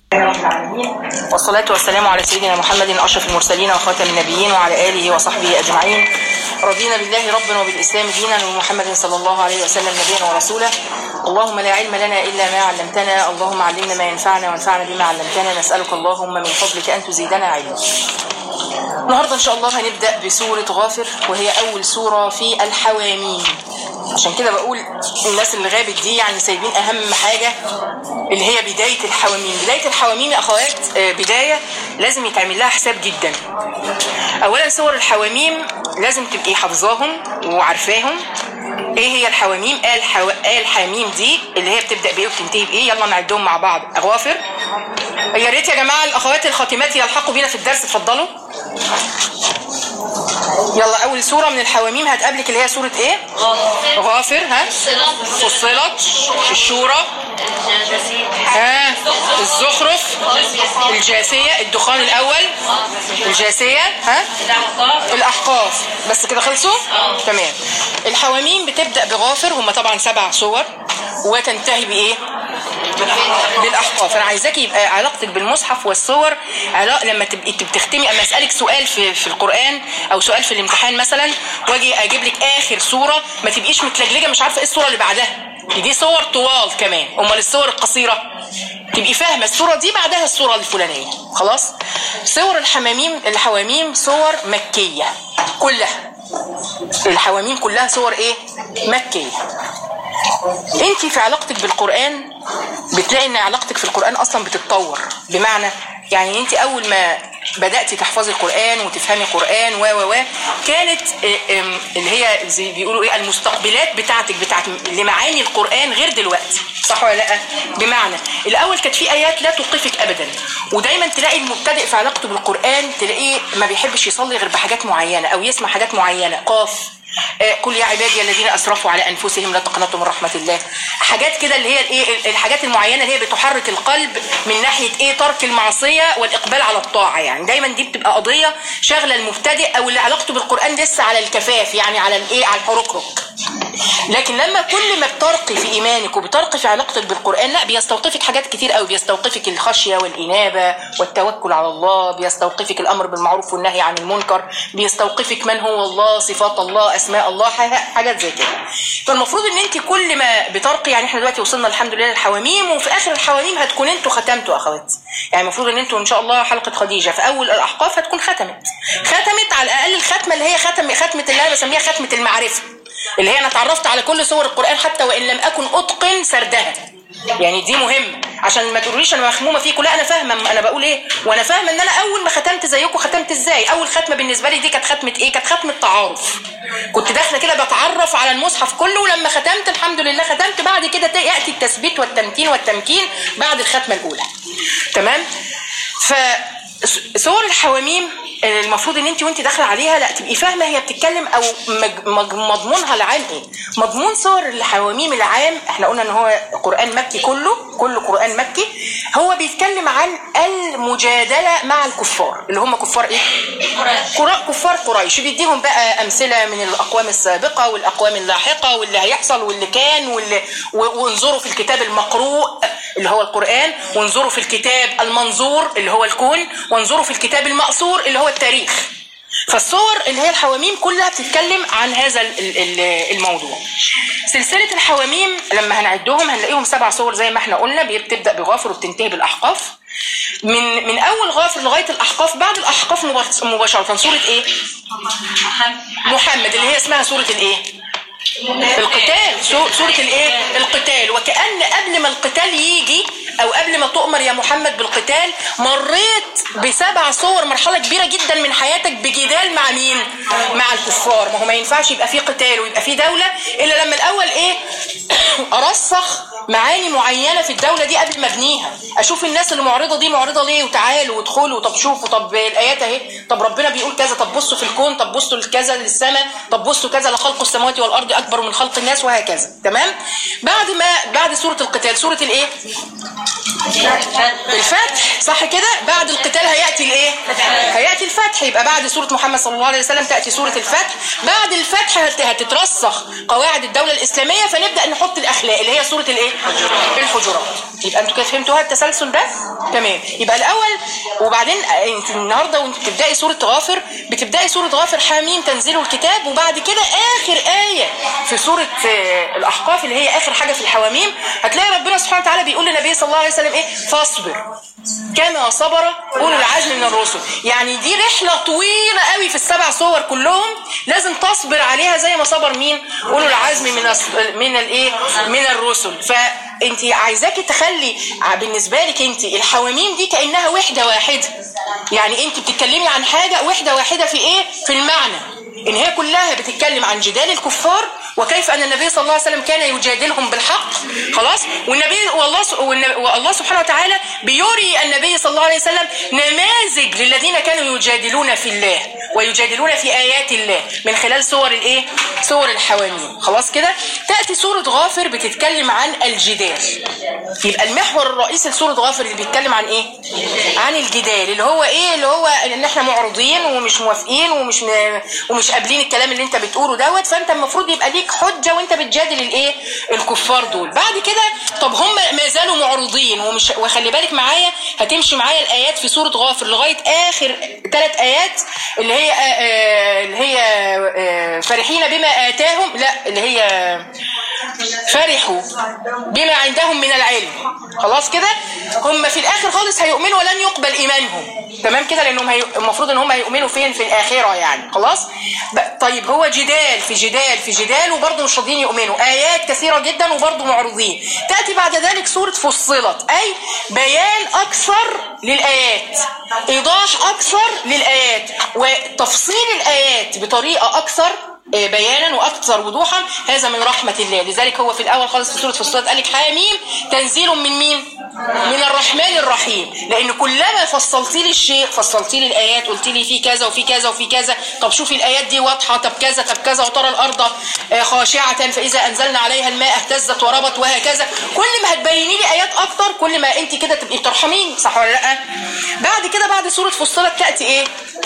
رب العالمين والصلاة والسلام على سيدنا محمد أشرف المرسلين وخاتم النبيين وعلى آله وصحبه أجمعين رضينا بالله ربا وبالإسلام دينا ومحمد صلى الله عليه وسلم نبيا ورسولا اللهم لا علم لنا إلا ما علمتنا اللهم علمنا ما ينفعنا وانفعنا بما علمتنا نسألك اللهم من فضلك أن تزيدنا علما النهارده ان شاء الله هنبدا بسوره غافر وهي اول سوره في الحواميم عشان كده بقول الناس اللي غابت دي يعني سايبين اهم حاجه اللي هي بدايه الحواميم بدايه الحواميم يا اخوات آه، بدايه لازم يتعمل لها حساب جدا اولا سور الحواميم لازم تبقي حافظاهم وعارفاهم ايه هي الحواميم قال حو... قال حاميم دي اللي هي بتبدا بايه وبتنتهي بايه يلا نعدهم مع بعض غافر يا ريت يا جماعه الاخوات الخاتمات يلحقوا بينا في الدرس اتفضلوا يلا اول سوره من الحواميم هتقابلك اللي هي سوره ايه غافر ها فصلت الشورى ها الزخرف الجاثيه الدخان الاول الجاثيه ها الاحقاف بس كده خلصوا تمام الحواميم بتبدا بغافر هم طبعا سبع صور وتنتهي بايه بالاحقاف انا عايزاكي يبقى علاقتك بالمصحف والصور علاقة لما تبقي بتختمي اما اسالك سؤال في في القران او سؤال في الامتحان مثلا واجي اجيب لك اخر صوره ما تبقيش متلجلجه مش عارفه ايه الصوره اللي بعدها دي صور طوال كمان امال الصور القصيره تبقي فاهمه الصوره دي بعدها الصوره الفلانيه خلاص صور الحماميم الحواميم صور مكيه كلها الحواميم كلها صور ايه مكيه انت في علاقتك بالقران بتلاقي ان علاقتك في القران اصلا بتتطور بمعنى يعني انت اول ما بداتي تحفظي القران وتفهمي قران و و و كانت اه، ام، اللي هي زي بيقولوا ايه المستقبلات بتاعتك بتاعت لمعاني القران غير دلوقتي صح ولا لا بمعنى الاول كانت في ايات لا توقفك ابدا ودايما تلاقي المبتدئ في علاقته بالقران تلاقيه ما بيحبش يصلي غير بحاجات معينه او يسمع حاجات معينه قاف آه، قل يا عبادي الذين اسرفوا على انفسهم لا تقنطوا من رحمه الله حاجات كده اللي هي الايه الحاجات المعينه اللي هي بتحرك القلب من ناحيه ايه ترك المعصيه والاقبال على الطاعه يعني دايما دي بتبقى قضيه شاغله المبتدئ او اللي علاقته بالقران لسه على الكفاف يعني على الايه على الحركرك لكن لما كل ما بترقي في ايمانك وبترقي في علاقتك بالقران لا بيستوقفك حاجات كتير قوي بيستوقفك الخشيه والانابه والتوكل على الله بيستوقفك الامر بالمعروف والنهي عن المنكر بيستوقفك من هو الله صفات الله اسماء الله ح- حاجات زي كده فالمفروض ان انت كل ما بترقي يعني احنا دلوقتي وصلنا الحمد لله للحواميم وفي اخر الحواميم هتكون انتوا ختمتوا اخوات يعني المفروض ان انتوا ان شاء الله حلقه خديجه في اول الاحقاف هتكون ختمت ختمت على الاقل الختمه اللي هي ختم ختمه اللي انا بسميها ختمه المعرفه اللي هي انا اتعرفت على كل سور القران حتى وان لم اكن اتقن سردها يعني دي مهمه عشان ما تقوليش انا مخمومه فيكم لا انا فاهمه انا بقول ايه وانا فاهمه ان انا اول ما ختمت زيكم ختمت ازاي اول ختمه بالنسبه لي دي كانت ختمه ايه كانت ختمه تعارف كنت داخله كده بتعرف على المصحف كله ولما ختمت الحمد لله ختمت بعد كده ت- ياتي التثبيت والتمتين والتمكين بعد الختمه الاولى تمام ف صور الحواميم المفروض ان انت وانت داخله عليها لا تبقي فاهمه هي بتتكلم او مج- مج- مضمونها العام ايه مضمون صور الحواميم العام احنا قلنا ان هو قران مكي كله كله قران مكي هو بيتكلم عن المجادله مع الكفار اللي هم كفار ايه قرا- كفار قريش بيديهم بقى امثله من الاقوام السابقه والاقوام اللاحقه واللي هيحصل واللي كان واللي و- وانظروا في الكتاب المقروء اللي هو القران وانظروا في الكتاب المنظور اللي هو الكون وانظروا في الكتاب المأثور اللي هو التاريخ فالصور اللي هي الحواميم كلها بتتكلم عن هذا ال- ال- ال- الموضوع سلسلة الحواميم لما هنعدهم هنلاقيهم سبع صور زي ما احنا قلنا بتبدأ بغافر وبتنتهي بالأحقاف من من أول غافر لغاية الأحقاف بعد الأحقاف مباشرة- مباشرة سورة إيه؟ محمد اللي هي اسمها سورة الإيه؟ القتال سو- سورة الايه القتال وكأن قبل ما القتال يجي او قبل ما تؤمر يا محمد بالقتال مريت بسبع صور مرحلة كبيرة جدا من حياتك بجدال مع مين مع الكفار ما هو ما ينفعش يبقى في قتال ويبقى في دولة الا لما الاول ايه ارسخ معاني معينة في الدولة دي قبل ما ابنيها اشوف الناس اللي معرضة دي معرضة ليه وتعالوا وادخلوا طب شوفوا طب الايات اهي طب ربنا بيقول كذا طب بصوا في الكون طب بصوا لكذا للسماء طب بصوا كذا لخلق السماوات والارض اكبر من خلق الناس وهكذا تمام بعد ما بعد سورة القتال سورة الايه الفتح صح كده بعد القتال هياتي الايه هياتي الفتح يبقى بعد سوره محمد صلى الله عليه وسلم تاتي سوره الفتح بعد الفتح هت- هتترسخ قواعد الدوله الاسلاميه فنبدا نحط الاخلاق اللي هي سوره الايه الحجرات يبقى انتوا كده فهمتوها التسلسل ده تمام يبقى الاول وبعدين انت النهارده وانت بتبداي سوره غافر بتبداي سوره غافر حاميم تنزيل الكتاب وبعد كده اخر ايه في سوره آه، الاحقاف اللي هي اخر حاجه في الحواميم هتلاقي ربنا سبحانه وتعالى بيقول للنبي صلى الله عليه وسلم ايه فاصبر كما صبر اولو العزم من الرسل يعني دي رحله طويله قوي في السبع صور كلهم لازم تصبر عليها زي ما صبر مين اولو العزم من الس- من الايه من الرسل فانت عايزاكي تخلي بالنسبه لك انت الحواميم دي كانها وحده واحده يعني انت بتتكلمي عن حاجه وحده واحده في ايه في المعنى ان هي كلها بتتكلم عن جدال الكفار وكيف ان النبي صلى الله عليه وسلم كان يجادلهم بالحق خلاص والنبي والله س- والنبي- والله سبحانه وتعالى بيري النبي صلى الله عليه وسلم نماذج للذين كانوا يجادلون في الله ويجادلون في ايات الله من خلال سور الايه سور الحواميم خلاص كده تاتي سوره غافر بتتكلم عن الجدال يبقى المحور الرئيسي لسوره غافر اللي بيتكلم عن ايه عن الجدال اللي هو ايه اللي هو ان احنا معرضين ومش موافقين ومش م... ومش قابلين الكلام اللي انت بتقوله دوت فانت المفروض يبقى ليك حجه وانت بتجادل الايه الكفار دول بعد كده طب هم ما زالوا معرضين ومش وخلي بالك معايا هتمشي معايا الايات في سوره غافر لغايه اخر ثلاث ايات اللي هي آه، آه، اللي هي آه، فرحين بما اتاهم لا اللي هي فرحوا بما عندهم من العلم خلاص كده هم في الاخر خالص هيؤمنوا ولن يقبل ايمانهم تمام كده لانهم هي... المفروض ان هم هيؤمنوا فين في الاخره يعني خلاص ب... طيب هو جدال في جدال في جدال وبرضه مش راضيين يؤمنوا ايات كثيره جدا وبرضه معروضين تاتي بعد ذلك سوره فصلت اي بيان اكثر للايات ايضاح اكثر للايات وتفصيل الايات بطريقه اكثر آه، بيانا واكثر وضوحا هذا من رحمه الله لذلك هو في الاول خالص في سوره فصلت قال لك حاميم تنزيل من مين من الرحمن الرحيم لان كلما فصلتي لي الشيء فصلتي لي الايات قلت لي في كذا وفي كذا وفي كذا طب شوفي الايات دي واضحه طب كذا طب كذا وترى الارض آه، خاشعه فاذا انزلنا عليها الماء اهتزت وربت وهكذا كل ما هتبيني لي ايات اكتر كل ما انت كده تبقي ترحمين صح ولا لا بعد كده بعد سوره فصلت تاتي ايه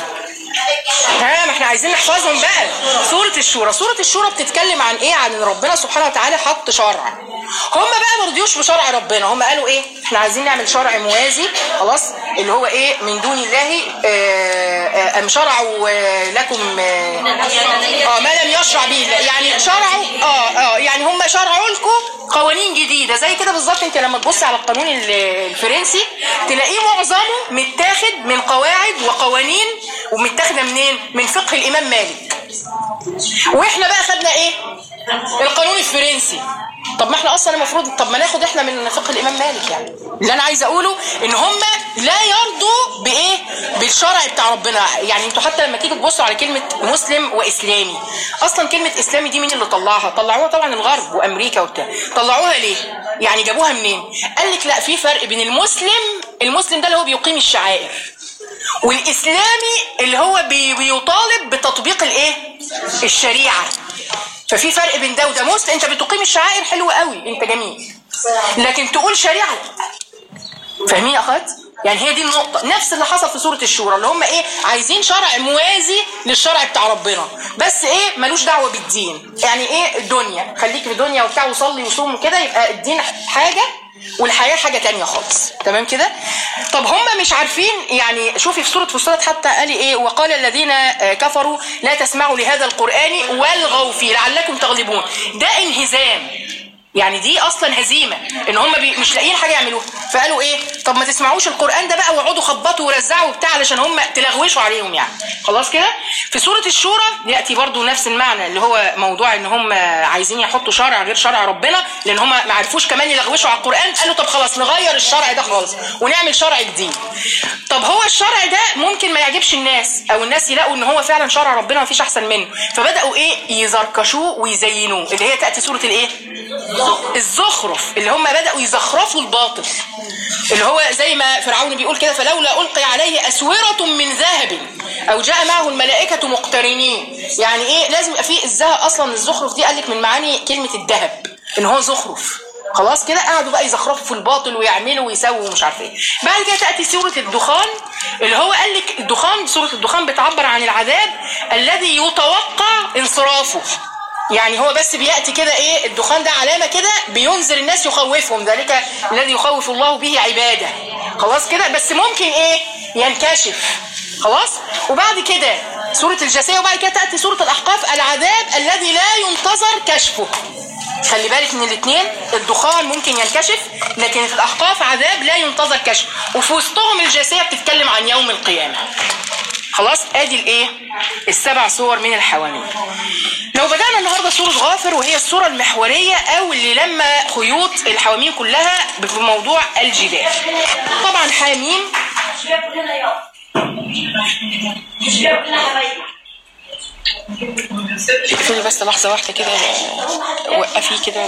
ها ما احنا عايزين نحفظهم بقى سورة الشورى سورة الشورى بتتكلم عن ايه عن ان ربنا سبحانه وتعالى حط شرع هم بقى ما رضيوش بشرع ربنا هم قالوا ايه احنا عايزين نعمل شرع موازي خلاص اللي هو ايه من دون الله آه، آه، ام شرعوا آه، لكم اه آه، ما لم يشرع به الله. يعني شرعوا اه اه يعني هم شرعوا لكم قوانين جديده زي كده بالظبط انت لما تبص على القانون ال- الفرنسي تلاقيه معظمه متاخد من قواعد وقوانين ومتاخده منين من فقه الامام مالك واحنا بقى خدنا ايه القانون الفرنسي طب ما احنا اصلا المفروض طب ما ناخد احنا من فقه الامام مالك يعني اللي انا عايزه اقوله ان هم لا يرضوا بايه بالشرع بتاع ربنا يعني انتوا حتى لما تيجوا تبصوا على كلمه مسلم واسلامي اصلا كلمه اسلامي دي مين اللي طلعها طلعوها طبعا الغرب وامريكا وبتاع طلعوها ليه يعني جابوها منين قال لك لا في فرق بين المسلم المسلم ده اللي هو بيقيم الشعائر والاسلامي اللي هو بي- بيطالب بتطبيق الايه الشريعه ففي فرق بين ده وده مسلم انت بتقيم الشعائر حلو قوي انت جميل لكن تقول شريعه لا. فاهمين يا اخوات يعني هي دي النقطة نفس اللي حصل في سورة الشورى اللي هم ايه عايزين شرع موازي للشرع بتاع ربنا بس ايه ملوش دعوة بالدين يعني ايه الدنيا خليك في الدنيا وبتاع وصلي وصوم وكده يبقى الدين حاجة والحياة حاجة تانية خالص تمام كده طب هم مش عارفين يعني شوفي في سورة فصلت حتى قال ايه وقال الذين آه، كفروا لا تسمعوا لهذا القرآن والغوا فيه لعلكم تغلبون ده انهزام يعني دي اصلا هزيمه ان هم بي مش لاقيين حاجه يعملوها فقالوا ايه طب ما تسمعوش القران ده بقى واقعدوا خبطوا ورزعوا وبتاع علشان هم تلغوشوا عليهم يعني خلاص كده في سوره الشورى ياتي برضو نفس المعنى اللي هو موضوع ان هم عايزين يحطوا شرع غير شرع ربنا لان هم ما عرفوش كمان يلغوشوا على القران قالوا طب خلاص نغير الشرع ده خالص ونعمل شرع جديد طب هو الشرع ده ممكن ما يعجبش الناس او الناس يلاقوا ان هو فعلا شرع ربنا ما فيش احسن منه فبداوا ايه يزركشوه ويزينوه اللي هي تاتي سوره الايه الزخرف اللي هم بدأوا يزخرفوا الباطل اللي هو زي ما فرعون بيقول كده فلولا ألقي عليه أسورة من ذهب أو جاء معه الملائكة مقترنين يعني إيه لازم يبقى فيه الذهب أصلا الزخرف دي قال لك من معاني كلمة الذهب إن هو زخرف خلاص كده قعدوا بقى يزخرفوا في الباطل ويعملوا ويسووا ومش عارف ايه بعد كده تاتي سوره الدخان اللي هو قال لك الدخان سوره الدخان بتعبر عن العذاب الذي يتوقع انصرافه يعني هو بس بياتي كده ايه الدخان ده علامه كده بينذر الناس يخوفهم ذلك الذي يخوف الله به عباده خلاص كده بس ممكن ايه ينكشف خلاص وبعد كده سوره الجاثيه وبعد كده تاتي سوره الاحقاف العذاب الذي لا ينتظر كشفه خلي بالك من الاثنين الدخان ممكن ينكشف لكن في الاحقاف عذاب لا ينتظر كشف وفي وسطهم الجاثيه بتتكلم عن يوم القيامه خلاص ادي الايه السبع صور من الحواميم لو بدانا النهارده سوره غافر وهي الصوره المحوريه او اللي لما خيوط الحواميم كلها بموضوع الجدال طبعا حاميم اقفلي بس لحظه واحده كده وقفي كده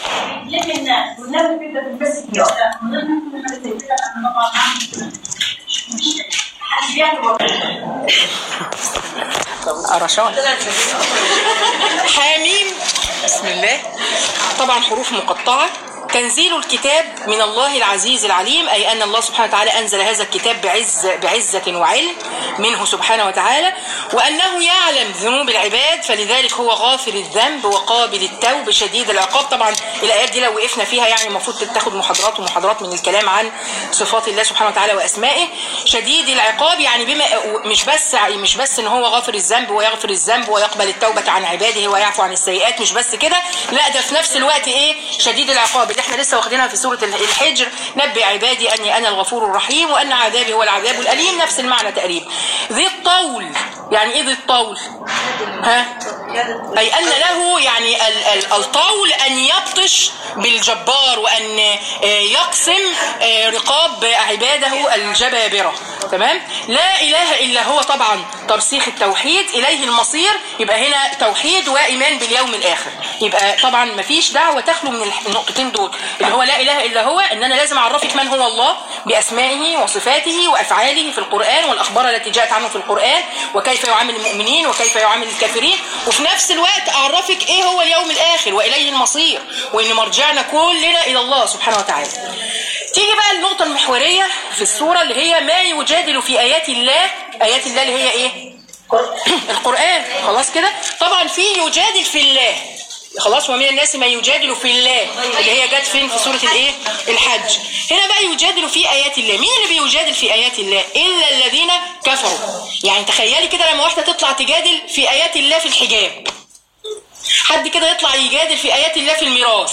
قرشان حاميم بسم الله طبعا حروف مقطعه تنزيل الكتاب من الله العزيز العليم أي أن الله سبحانه وتعالى أنزل هذا الكتاب بعز بعزة وعلم منه سبحانه وتعالى وأنه يعلم ذنوب العباد فلذلك هو غافر الذنب وقابل التوب شديد العقاب طبعا الآيات دي لو وقفنا فيها يعني المفروض تاخد محاضرات ومحاضرات من الكلام عن صفات الله سبحانه وتعالى وأسمائه شديد العقاب يعني بما مش بس مش بس ان هو غافر الذنب ويغفر الذنب ويقبل التوبة عن عباده ويعفو عن السيئات مش بس كده لا ده في نفس الوقت ايه شديد العقاب اللي احنا لسه واخدينها في سورة الحجر نبي عبادي أني أنا الغفور الرحيم وأن عذابي هو العذاب الأليم نفس المعنى تقريبا ذي الطول يعني إيه ذي الطول ها أي أن له يعني الطول أن يبطش بالجبار وأن يقسم رقاب عباده الجبابرة تمام لا إله إلا هو طبعا ترسيخ التوحيد إليه المصير يبقى هنا توحيد وإيمان باليوم الآخر يبقى طبعا مفيش دعوة تخلو من النقطتين دول اللي هو لا إله إلا هو إن أنا لازم أعرفك من هو الله بأسمائه وصفاته وأفعاله في القرآن والأخبار التي جاءت عنه في القرآن وكيف يعامل المؤمنين وكيف يعامل الكافرين وفي نفس الوقت أعرفك إيه هو اليوم الآخر وإليه المصير وإن مرجعنا كلنا إلى الله سبحانه وتعالى تيجي بقى النقطة المحورية في السورة اللي هي ما يجادل في آيات الله آيات الله اللي هي إيه القرآن خلاص كده طبعا في يجادل في الله خلاص ومن الناس من يجادل في الله اللي هي جت فين في سورة الايه الحج هنا بقى يجادل في آيات الله مين اللي بيجادل في آيات الله إلا الذين كفروا يعني تخيلي كده لما واحدة تطلع تجادل في آيات الله في الحجاب حد كده يطلع يجادل في آيات الله في الميراث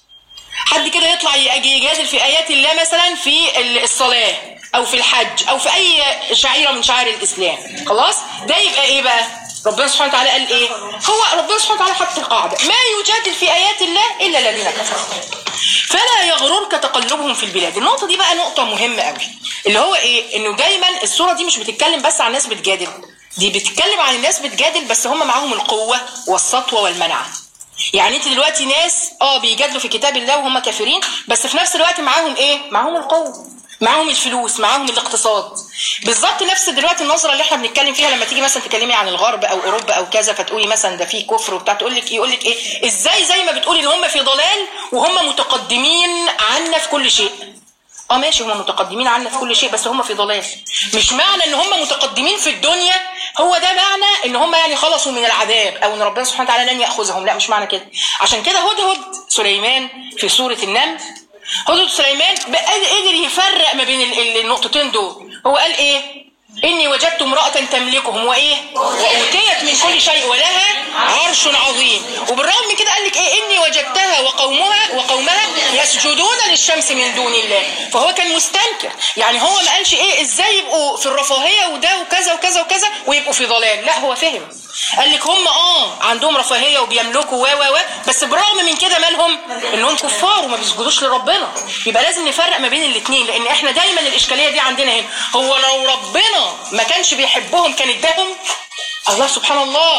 حد كده يطلع يجادل في آيات الله مثلا في الصلاة أو في الحج أو في أي شعيرة من شعائر الإسلام خلاص ده يبقى إيه بقى ربنا سبحانه وتعالى قال ايه هو ربنا سبحانه وتعالى حط القاعده ما يجادل في ايات الله الا الذين كفروا فلا يغررك تقلبهم في البلاد النقطه دي بقى نقطه مهمه قوي اللي هو ايه انه دايما الصوره دي مش بتتكلم بس عن ناس بتجادل دي بتتكلم عن الناس بتجادل بس هم معاهم القوه والسطوه والمنعه يعني انت دلوقتي ناس اه بيجادلوا في كتاب الله وهم كافرين بس في نفس الوقت معاهم ايه معاهم القوه معاهم الفلوس معاهم الاقتصاد بالظبط نفس دلوقتي النظره اللي احنا بنتكلم فيها لما تيجي مثلا تكلمي عن الغرب او اوروبا او كذا فتقولي مثلا ده في كفر وبتاع تقول لك يقول لك ايه ازاي زي ما بتقولي ان هم في ضلال وهم متقدمين عنا في كل شيء اه ماشي هم متقدمين عنا في كل شيء بس هم في ضلال مش معنى ان هم متقدمين في الدنيا هو ده معنى ان هم يعني خلصوا من العذاب او ان ربنا سبحانه وتعالى لن ياخذهم لا مش معنى كده عشان كده هدهد سليمان في سوره النمل هدهد سليمان قدر يفرق ما بين النقطتين دول هو قال ايه إني وجدت امرأة تملكهم وإيه؟ وأوتيت من كل شيء ولها عرش عظيم وبالرغم من كده قال لك إيه؟ إني وجدتها وقومها وقومها يسجدون للشمس من دون الله فهو كان مستنكر يعني هو ما قالش إيه إزاي يبقوا في الرفاهية وده وكذا وكذا وكذا ويبقوا في ضلال لا هو فهم قال لك هم اه عندهم رفاهيه وبيملكوا و و و بس بالرغم من كده مالهم انهم كفار وما بيسجدوش لربنا يبقى لازم نفرق ما بين الاثنين لان احنا دايما الاشكاليه دي عندنا هنا هو لو ربنا ما كانش بيحبهم كان اداهم الله سبحان الله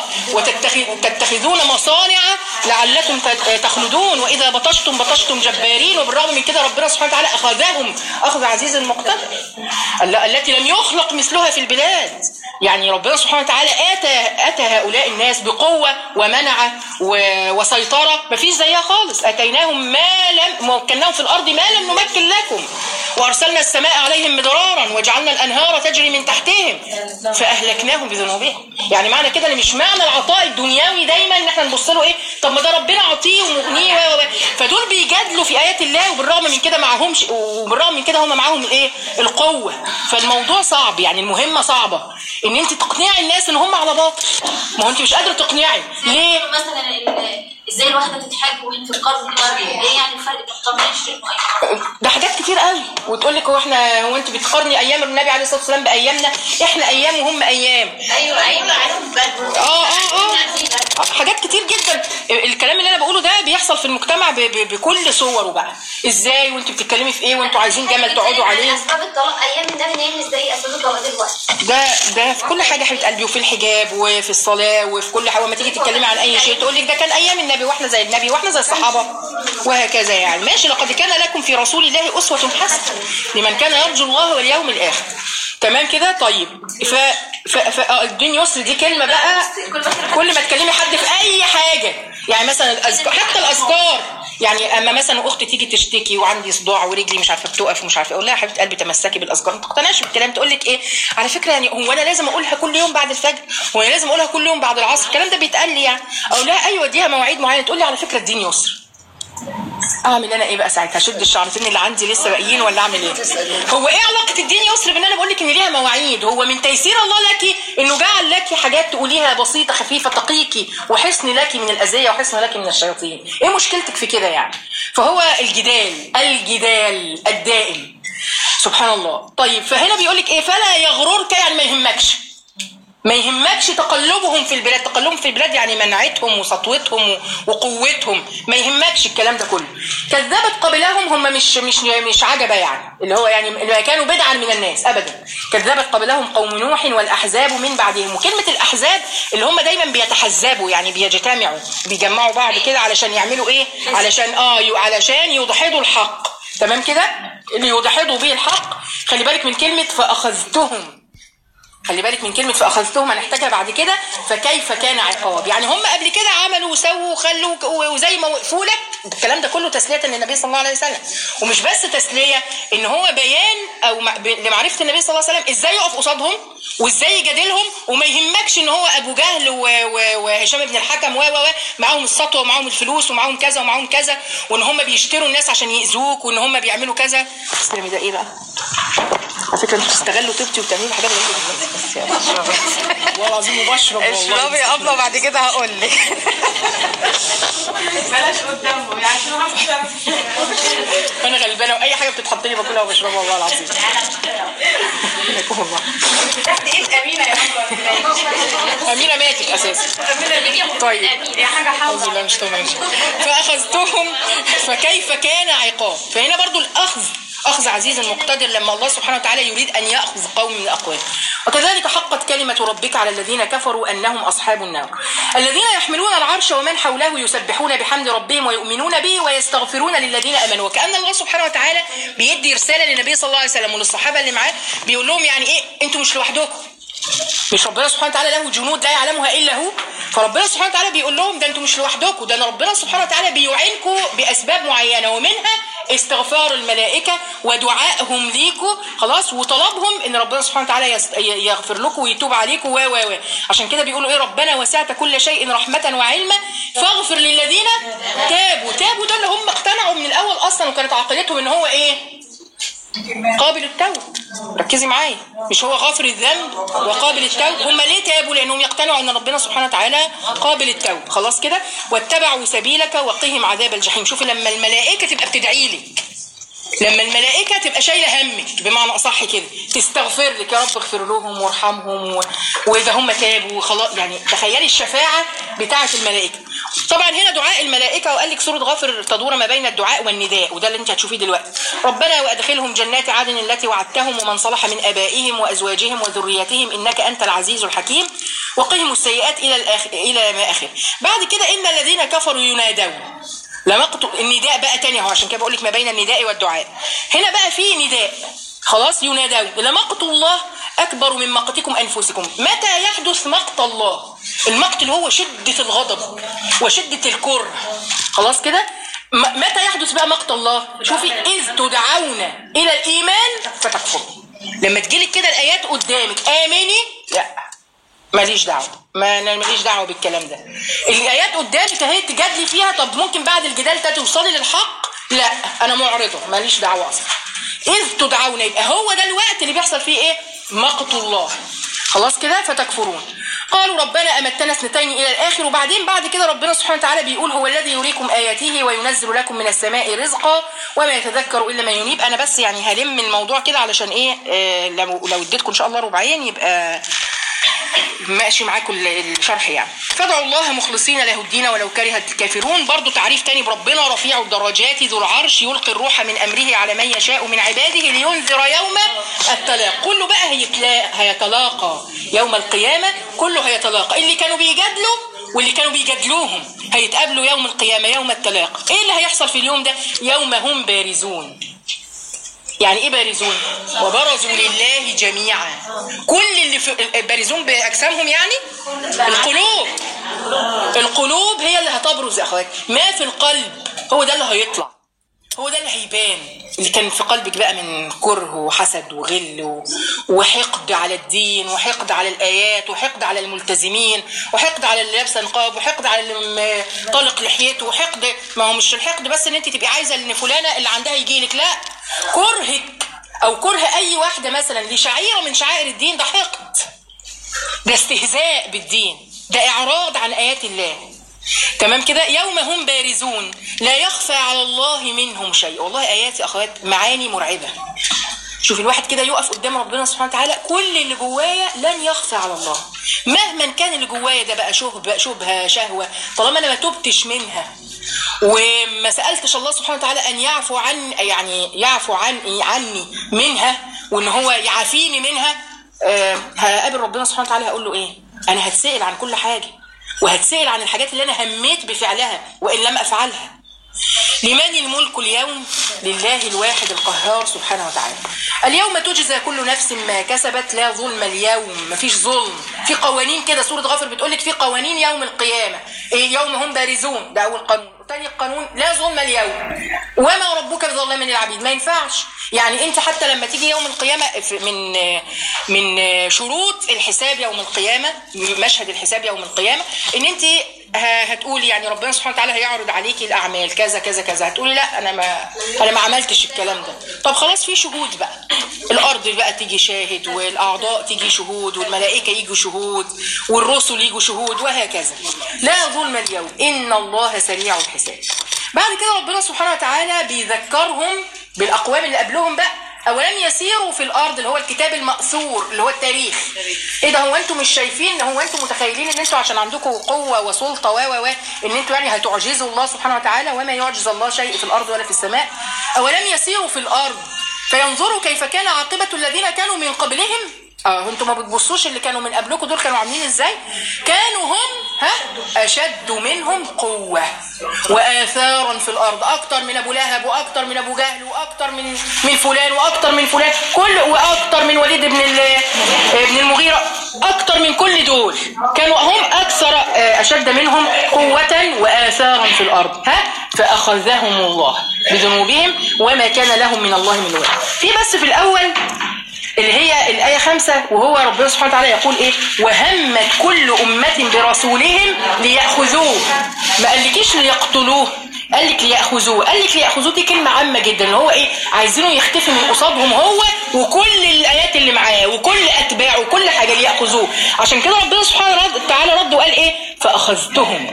وتتخذون مصانع لعلكم تخلدون واذا بطشتم بطشتم جبارين وبالرغم من كده ربنا سبحانه وتعالى اخذهم اخذ عزيز مقتدر التي لم يخلق مثلها في البلاد يعني ربنا سبحانه وتعالى اتى اتى هؤلاء الناس بقوه ومنعه وسيطره ما فيش زيها خالص اتيناهم ما لم مكناهم في الارض ما لم نمكن لكم وارسلنا السماء عليهم مدرارا وجعلنا الانهار تجري من تحتهم فاهلكناهم بذنوبهم يعني معنى كده ان مش معنى العطاء الدنيوي دايما ان احنا نبص له ايه طب ما ده ربنا عطيه ومغنيه فدول بيجادلوا في ايات الله وبالرغم من كده معهمش وبالرغم من كده هم معاهم الايه القوه فالموضوع صعب يعني المهمه صعبه ان انت تقنعي الناس ان هم على باطل ما هو انت مش قادره تقنعي ليه مثلا ازاي الواحده تتحج وانت في القرن الغربي ايه يعني الفرق بين ده حاجات كتير قوي وتقول لك هو احنا هو انت بتقارني ايام النبي عليه الصلاه والسلام بايامنا احنا ايام وهم ايام ايوه ايوه اه اه اه حاجات كتير جدا الكلام اللي انا بقوله ده بيحصل في المجتمع ب ب بكل صوره بقى ازاي وانت بتتكلمي في ايه وانتوا عايزين جمل تقعدوا عليه اسباب الطلاق ايام النبي نايم ازاي اسباب الطلاق دلوقتي ده ده في كل حاجه حبيبه قلبي وفي الحجاب وفي الصلاه وفي كل حاجه وما تيجي تتكلمي عن اي شيء تقول لك ده كان ايام النبي واحنا زي النبي واحنا زي الصحابه وهكذا يعني ماشي لقد كان لكم في رسول الله اسوه حسنه لمن كان يرجو الله واليوم الاخر تمام كده طيب ف ف ف آه، الدين يسر دي كلمه بقى كل ما تكلمي حد في اي حاجه يعني مثلا الأذكار حتى الاذكار يعني اما مثلا اختي تيجي تشتكي وعندي صداع ورجلي مش عارفه بتقف ومش عارفه اقول لها يا حبيبه قلبي تمسكي بالاذكار ما تقتنعش بالكلام تقول لك ايه على فكره يعني هو انا لازم اقولها كل يوم بعد الفجر هو انا لازم اقولها كل يوم بعد العصر الكلام ده بيتقال لي يعني اقول لها ايوه اديها مواعيد معينه تقول لي على فكره الدين يسر اعمل انا ايه بقى ساعتها اشد الشعرتين اللي عندي لسه باقيين ولا اعمل ايه هو ايه علاقه الدين يسر بان انا بقول لك ان ليها مواعيد هو من تيسير الله لك انه جعل لك حاجات تقوليها بسيطه خفيفه تقيكي وحسن لك من الاذيه وحسن لك من الشياطين ايه مشكلتك في كده يعني فهو الجدال الجدال الدائم سبحان الله طيب فهنا بيقول لك ايه فلا يغررك يعني ما يهمكش ما يهمكش تقلبهم في البلاد تقلبهم في البلاد يعني منعتهم وسطوتهم وقوتهم ما يهمكش الكلام ده كله كذبت قبلهم هم مش مش مش عجبه يعني اللي هو يعني اللي كانوا بدعا من الناس ابدا كذبت قبلهم قوم نوح والاحزاب من بعدهم وكلمه الاحزاب اللي هم دايما بيتحزبوا يعني بيجتمعوا بيجمعوا بعض كده علشان يعملوا ايه علشان اه علشان يدحضوا الحق تمام كده اللي يدحضوا به الحق خلي بالك من كلمه فاخذتهم خلي بالك من كلمة فأخذتهم هنحتاجها بعد كده فكيف كان عقاب يعني هم قبل كده عملوا وسووا وخلوا وزي ما وقفوا لك الكلام ده كله تسلية للنبي صلى الله عليه وسلم ومش بس تسلية ان هو بيان او لمعرفة النبي صلى الله عليه وسلم ازاي يقف قصادهم وازاي يجادلهم وما يهمكش ان هو ابو جهل وهشام بن الحكم و و معاهم السطوه ومعاهم الفلوس ومعاهم كذا ومعاهم كذا وان هم بيشتروا الناس عشان يأذوك وان هم بيعملوا كذا استلمي ده ايه بقى؟ على فكره انتوا بتستغلوا طيبتي وبتعملوا حاجات غريبه بس يعني والله العظيم وبشرب اشربي يا ابله بعد كده هقول لك بلاش قدامه يعني انا غلبانه واي حاجه بتتحط لي باكلها وبشربها والله العظيم تحت ايد امينه يا امينه ماتت اساسا طيب يا حاجه اعوذ حافظه بالله مش طبعا فاخذتهم فكيف كان عقاب فهنا برضو الاخذ أخذ عزيز مقتدر لما الله سبحانه وتعالى يريد أن يأخذ قوم من أقوام وكذلك حقت كلمة ربك على الذين كفروا أنهم أصحاب النار الذين يحملون العرش ومن حوله يسبحون بحمد ربهم ويؤمنون به ويستغفرون للذين أمنوا وكأن الله سبحانه وتعالى بيدي رسالة للنبي صلى الله عليه وسلم وللصحابة اللي معاه بيقول لهم يعني إيه أنتوا مش لوحدكم مش ربنا سبحانه وتعالى له جنود لا يعلمها الا هو فربنا سبحانه وتعالى بيقول لهم ده انتوا مش لوحدكم ده أنا ربنا سبحانه وتعالى بيعينكم باسباب معينه ومنها استغفار الملائكه ودعائهم ليكم خلاص وطلبهم ان ربنا سبحانه وتعالى يست- ي- يغفر لكم ويتوب عليكم و و و عشان كده بيقولوا ايه ربنا وسعت كل شيء رحمه وعلما فاغفر للذين تابوا تابوا ده اللي هم اقتنعوا من الاول اصلا وكانت عقيدتهم ان هو ايه قابل التوب ركزي معايا مش هو غافر الذنب وقابل التوب هم ليه تابوا لانهم يقتنعوا ان ربنا سبحانه وتعالى قابل التوب خلاص كده واتبعوا سبيلك وقهم عذاب الجحيم شوفي لما الملائكه تبقى بتدعي لك لما الملائكة تبقى شايلة همك بمعنى أصح كده تستغفر لك يا رب اغفر لهم وارحمهم و... وإذا هم تابوا خلاص يعني تخيلي الشفاعة بتاعة الملائكة طبعا هنا دعاء الملائكة وقال لك سورة غافر تدور ما بين الدعاء والنداء وده اللي انت هتشوفيه دلوقتي ربنا وأدخلهم جنات عدن التي وعدتهم ومن صلح من آبائهم وأزواجهم وذريتهم إنك أنت العزيز الحكيم وقهم السيئات إلى الآخر إلى ما آخر بعد كده إن الذين كفروا ينادون لمقت النداء بقى تاني اهو عشان كده بقول لك ما بين النداء والدعاء هنا بقى في نداء خلاص ينادون لمقت الله اكبر من مقتكم انفسكم متى يحدث مقت الله المقت اللي هو شده الغضب وشده الكره خلاص كده م- متى يحدث بقى مقت الله شوفي اذ تدعون الى الايمان فتكفرون لما تجيلك كده الايات قدامك امني لا ماليش دعوه ما انا ماليش دعوه بالكلام ده الايات قدامك اهي تجادلي فيها طب ممكن بعد الجدال ده توصلي للحق لا انا معرضه ماليش دعوه اصلا اذ تدعون يبقى هو ده الوقت اللي بيحصل فيه ايه مقت الله خلاص كده فتكفرون قالوا ربنا امتنا اثنتين الى الاخر وبعدين بعد كده ربنا سبحانه وتعالى بيقول هو الذي يريكم اياته وينزل لكم من السماء رزقا وما يتذكر الا من ينيب انا بس يعني هلم الموضوع كده علشان ايه آه لو لو اديتكم ان شاء الله ربعين يبقى ماشي معاكم ال- الشرح يعني فادعوا الله مخلصين له الدين ولو كره الكافرون برضو تعريف تاني بربنا رفيع الدرجات ذو العرش يلقي الروح من امره على من يشاء من عباده لينذر يوم التلاق كله بقى هيتلا... هيتلاقى يوم القيامه كله هيتلاقى اللي كانوا بيجادلوا واللي كانوا بيجادلوهم هيتقابلوا يوم القيامه يوم التلاق ايه اللي هيحصل في اليوم ده يوم هم بارزون يعني ايه بارزون وبرزوا لله جميعا كل اللي في بارزون باجسامهم يعني القلوب القلوب هي اللي هتبرز يا اخوات ما في القلب هو ده اللي هيطلع هو ده اللي هيبان اللي كان في قلبك بقى من كره وحسد وغل و- وحقد على الدين وحقد على الايات وحقد على الملتزمين وحقد على اللي لابسه نقاب وحقد على اللي م- طالق لحيته وحقد ما هو مش الحقد بس ان انت تبقي عايزه ان فلانه اللي عندها يجي لك لا كرهك او كره اي واحده مثلا لشعيره من شعائر الدين ده حقد ده استهزاء بالدين ده اعراض عن ايات الله تمام كده يوم هم بارزون لا يخفى على الله منهم شيء والله ايات يا اخوات معاني مرعبه شوف الواحد كده يقف قدام ربنا سبحانه وتعالى كل اللي جوايا لن يخفى على الله مهما كان اللي جوايا ده بقى شبهه شبهه شهوه طالما انا ما تبتش منها وما سالتش الله سبحانه وتعالى ان يعفو عن يعني يعفو عن عني منها وان هو يعافيني منها آه، هقابل ربنا سبحانه وتعالى هقول له ايه انا هتسال عن كل حاجه وهتسال عن الحاجات اللي انا هميت بفعلها وان لم افعلها لمن الملك اليوم لله الواحد القهار سبحانه وتعالى اليوم تجزى كل نفس ما كسبت لا ظلم اليوم مفيش ظلم في قوانين كده سورة غافر بتقولك في قوانين يوم القيامة إيه يوم هم بارزون ده أول قانون وتاني قانون لا ظلم اليوم وما ربك بظلام للعبيد ما ينفعش يعني انت حتى لما تيجي يوم القيامة في- من من شروط الحساب يوم القيامة مشهد الحساب يوم القيامة ان انت ه- هتقولي يعني ربنا سبحانه وتعالى هيعرض عليكي الاعمال كذا كذا كذا هتقولي لا انا ما انا ما عملتش الكلام ده طب خلاص في شهود بقى الارض بقى تيجي شاهد والاعضاء تيجي شهود والملائكه يجوا شهود والرسل يجوا شهود وهكذا لا ظلم اليوم ان الله سريع الحساب بعد كده ربنا سبحانه وتعالى بيذكرهم بالاقوام اللي قبلهم بقى اولم يسيروا في الارض اللي هو الكتاب المأثور اللي هو التاريخ ايه ده هو انتم مش شايفين هو انتم متخيلين ان انتم عشان عندكم قوه وسلطه و و و ان انتم يعني هتعجزوا الله سبحانه وتعالى وما يعجز الله شيء في الارض ولا في السماء اولم يسيروا في الارض فينظروا كيف كان عاقبه الذين كانوا من قبلهم اه انتوا ما بتبصوش اللي كانوا من قبلكم دول كانوا عاملين ازاي كانوا هم ها اشد منهم قوه واثارا في الارض اكتر من ابو لهب واكتر من ابو جهل واكتر من من فلان واكتر من فلان كل واكتر من وليد بن ال- ابن المغيره اكتر من كل دول كانوا هم اكثر آه، اشد منهم قوه واثارا في الارض ها فاخذهم الله بذنوبهم وما كان لهم من الله من واحد في بس في الاول اللي هي الآية خمسة وهو ربنا سبحانه وتعالى يقول إيه وهمت كل أمة برسولهم ليأخذوه ما قالكيش ليقتلوه قال لك ليأخذوه قال لك ليأخذوه دي كلمة عامة جدا اللي هو إيه عايزينه يختفي من قصادهم هو وكل الآيات اللي معاه وكل أتباعه وكل حاجة ليأخذوه عشان كده ربنا سبحانه وتعالى رد وقال إيه فأخذتهم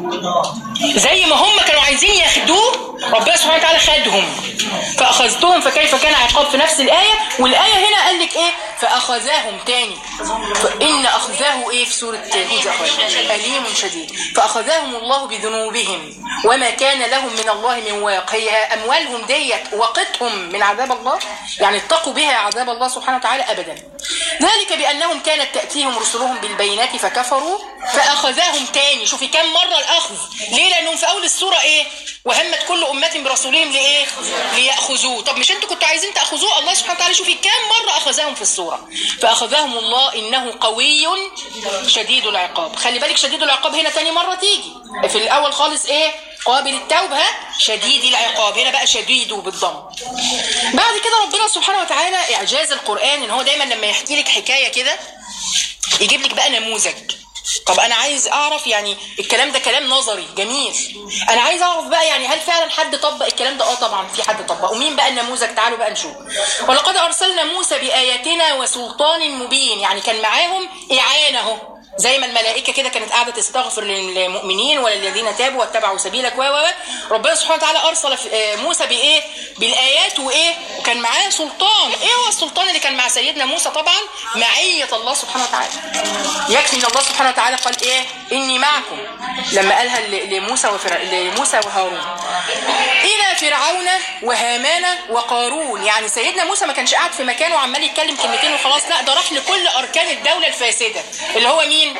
زي ما هم كانوا عايزين ياخدوه ربنا سبحانه وتعالى خدهم فأخذتهم فكيف كان عقاب في نفس الآية والآية هنا قال لك إيه فأخذهم تاني فإن أخذه إيه في سورة هود يا أخوان؟ أليم شديد فأخذهم الله بذنوبهم وما كان لهم من الله من واق هي أموالهم ديت وقتهم من عذاب الله يعني اتقوا بها عذاب الله سبحانه وتعالى أبدا ذلك بأنهم كانت تأتيهم رسلهم بالبينات فكفروا فأخذهم تاني شوفي كم مرة الأخذ ليه لأنهم في أول السورة إيه وهمت كل أمة برسولهم لإيه ليأخذوه طب مش أنتوا كنتوا عايزين تأخذوه الله سبحانه وتعالى شوفي كم مرة أخذهم في السورة فأخذهم الله إنه قوي شديد العقاب خلي بالك شديد العقاب هنا تاني مرة تيجي في الأول خالص إيه قابل التوب ها شديد العقاب هنا بقى شديد بالضم بعد كده ربنا سبحانه وتعالى اعجاز القران ان هو دايما لما يحكي لك حكايه كده يجيب لك بقى نموذج طب انا عايز اعرف يعني الكلام ده كلام نظري جميل انا عايز اعرف بقى يعني هل فعلا حد طبق الكلام ده اه طبعا في حد طبق ومين بقى النموذج تعالوا بقى نشوف ولقد ارسلنا موسى باياتنا وسلطان مبين يعني كان معاهم اعانه اهو زي ما الملائكه كده كانت قاعده تستغفر للمؤمنين وللذين تابوا واتبعوا سبيلك و و و. ربنا سبحانه وتعالى ارسل في- آه، موسى بايه بالايات وايه وكان معاه سلطان ايه هو السلطان اللي كان مع سيدنا موسى طبعا معيه الله سبحانه وتعالى يكفي ان الله سبحانه وتعالى قال ايه اني معكم لما قالها ل- لموسى وفر... لموسى وهارون الى فرعون وهامان وقارون يعني سيدنا موسى ما كانش قاعد في مكانه وعمال يتكلم كلمتين وخلاص لا ده راح لكل اركان الدوله الفاسده اللي هو مين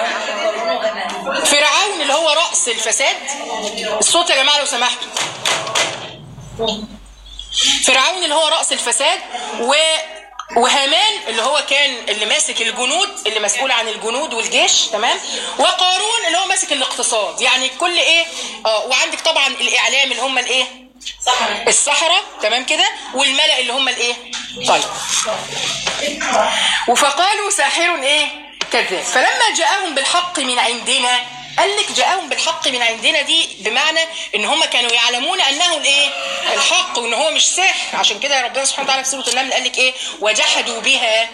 فرعون اللي هو راس الفساد الصوت يا جماعه لو سمحتوا فرعون اللي هو راس الفساد و وهامان اللي هو كان اللي ماسك الجنود اللي مسؤول عن الجنود والجيش تمام وقارون اللي هو ماسك الاقتصاد يعني كل ايه اه وعندك طبعا الاعلام اللي هم الايه السحرة تمام كده والملأ اللي هم الايه طيب وفقالوا ساحر ايه كذاب فلما جاءهم بالحق من عندنا قال لك جاءهم بالحق من عندنا دي بمعنى ان هم كانوا يعلمون انه الايه الحق وان هو مش سحر عشان كده ربنا سبحانه وتعالى في سوره النمل قال لك ايه وجحدوا بها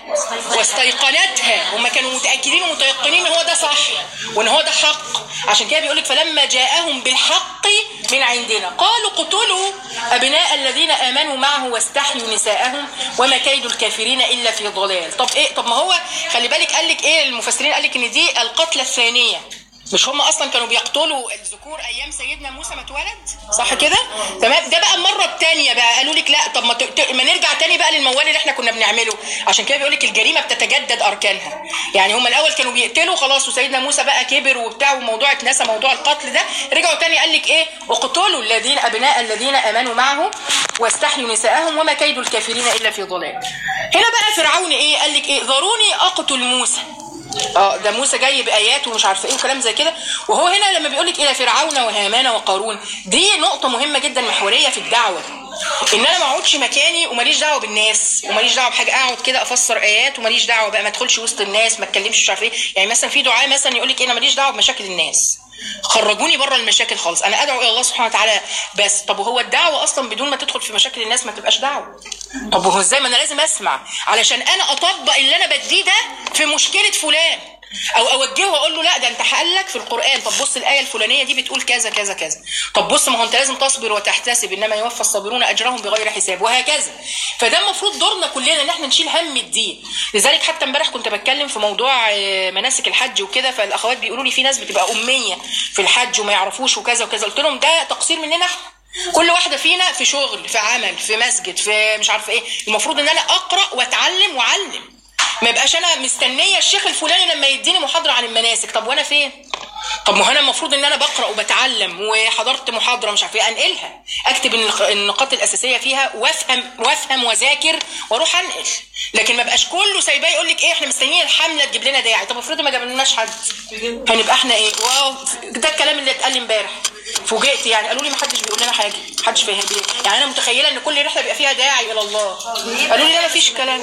واستيقنتها هم كانوا متاكدين ومتيقنين ان هو ده صح وان هو ده حق عشان كده بيقول لك فلما جاءهم بالحق من عندنا قالوا اقتلوا ابناء الذين امنوا معه واستحيوا نساءهم وما كيد الكافرين الا في ضلال طب ايه طب ما هو خلي بالك قال لك ايه المفسرين قال لك ان دي القتله الثانيه مش هم اصلا كانوا بيقتلوا الذكور ايام سيدنا موسى ما اتولد صح كده تمام ده بقى المره الثانيه بقى قالوا لك لا طب ما, ت... ت- ما نرجع تاني بقى للموال اللي احنا كنا بنعمله عشان كده بيقول لك الجريمه بتتجدد اركانها يعني هم الاول كانوا بيقتلوا خلاص وسيدنا موسى بقى كبر وبتاع وموضوع اتنسى موضوع القتل ده رجعوا تاني قال لك ايه اقتلوا الذين ابناء الذين امنوا معه واستحيوا نساءهم وما كيد الكافرين الا في ضلال هنا بقى فرعون ايه قال لك ايه ذروني اقتل موسى اه ده موسى جاي بايات ومش عارفه ايه وكلام زي كده وهو هنا لما بيقول لك الى فرعون وهامان وقارون دي نقطه مهمه جدا محوريه في الدعوه ان انا ما اقعدش مكاني وماليش دعوه بالناس وماليش دعوه بحاجه اقعد كده افسر ايات وماليش دعوه بقى ما ادخلش وسط الناس ما اتكلمش مش عارف ايه يعني مثلا في دعاء مثلا يقول لك ايه انا ماليش دعوه بمشاكل الناس خرجوني بره المشاكل خالص انا ادعو الى الله سبحانه وتعالى بس طب وهو الدعوه اصلا بدون ما تدخل في مشاكل الناس ما تبقاش دعوه طب وهو ازاي ما انا لازم اسمع علشان انا اطبق اللي انا بديه ده في مشكله فلان او اوجهه واقول له لا ده انت حقلك في القران طب بص الايه الفلانيه دي بتقول كذا كذا كذا طب بص ما هو انت لازم تصبر وتحتسب انما يوفى الصابرون اجرهم بغير حساب وهكذا فده المفروض دورنا كلنا ان احنا نشيل هم الدين لذلك حتى امبارح كنت بتكلم في موضوع آه، مناسك الحج وكده فالاخوات بيقولوا لي في ناس بتبقى اميه في الحج وما يعرفوش وكذا وكذا قلت لهم ده تقصير مننا احنا كل واحده فينا في شغل في عمل في مسجد في مش عارفه ايه المفروض ان انا اقرا واتعلم واعلم ما يبقاش انا مستنيه الشيخ الفلاني لما يديني محاضره عن المناسك طب وانا فين طب ما هو انا المفروض ان انا بقرا وبتعلم وحضرت محاضره مش عارف ايه انقلها اكتب النق- النقاط الاساسيه فيها وافهم وافهم واذاكر واروح انقل لكن ما بقاش كله سايباه يقول لك ايه احنا مستنيين الحمله تجيب لنا داعي طب افرضي ما جابلناش حد هنبقى احنا ايه واو ده الكلام اللي اتقال لي امبارح فوجئت يعني قالوا لي ما حدش بيقول لنا حاجه ما حدش فاهم بيه. يعني انا متخيله ان كل رحله بيبقى فيها داعي الى الله قالوا لي لا ما فيش الكلام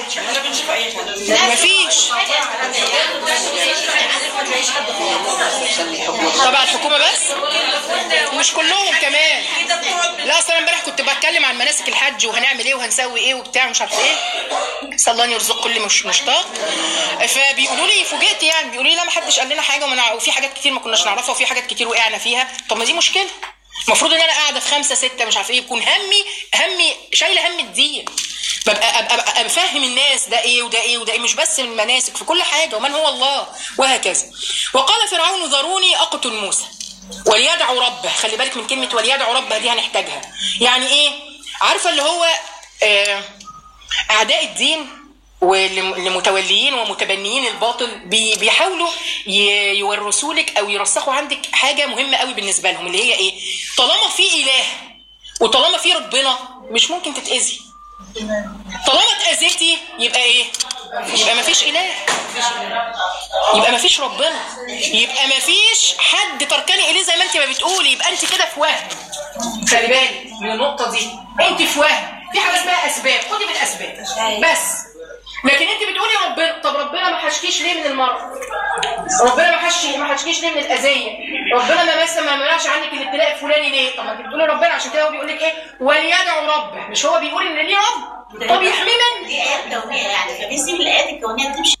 ما فيش طبعا الحكومه بس مش كلهم كمان لا اصل انا امبارح كنت بتكلم عن مناسك الحج وهنعمل ايه وهنسوي ايه وبتاع مش عارفه ايه صلى الله أن يرزق كل مش مشتاق فبيقولوا لي فوجئت يعني بيقولوا لي لا ما حدش قال لنا حاجه وما نع- وفي حاجات كتير ما كناش نعرفها وفي حاجات كتير وقعنا فيها طب ما دي مشكله المفروض ان انا قاعده في خمسه سته مش عارفه ايه يكون همي همي شايله هم الدين ببقى أبقى أبقى بفهم الناس ده ايه وده ايه وده ايه مش بس المناسك في كل حاجه ومن هو الله وهكذا وقال فرعون ذروني اقتل موسى وليدعوا ربه خلي بالك من كلمه وليدعوا ربه دي هنحتاجها يعني ايه عارفه اللي هو آه اعداء الدين والمتوليين ومتبنيين الباطل بي- بيحاولوا ي- يورثوا لك او يرسخوا عندك حاجه مهمه قوي بالنسبه لهم اللي هي ايه طالما في اله وطالما في ربنا مش ممكن تتاذي طالما اتاذيتي يبقى ايه يبقى مفيش اله يبقى مفيش ربنا يبقى مفيش حد تركني اليه زي ما انت ما بتقولي يبقى انت كده في وهم خلي بالك من النقطه دي انت في وهم في حاجه اسمها اسباب خدي بالاسباب بس لكن انت بتقولي ربنا طب ربنا ما حشكيش ليه من المرض ربنا ما حش ما حشكيش ليه من الاذيه ربنا ما مثلا ما منعش عنك الابتلاء الفلاني ليه طب ما انت بتقولي ربنا عشان كده هو بيقول لك ايه وليدعو ربه مش هو بيقول ان ليه رب طب يحمي من دي ايات كونيه يعني فبيسيب الايات الكونيه تمشي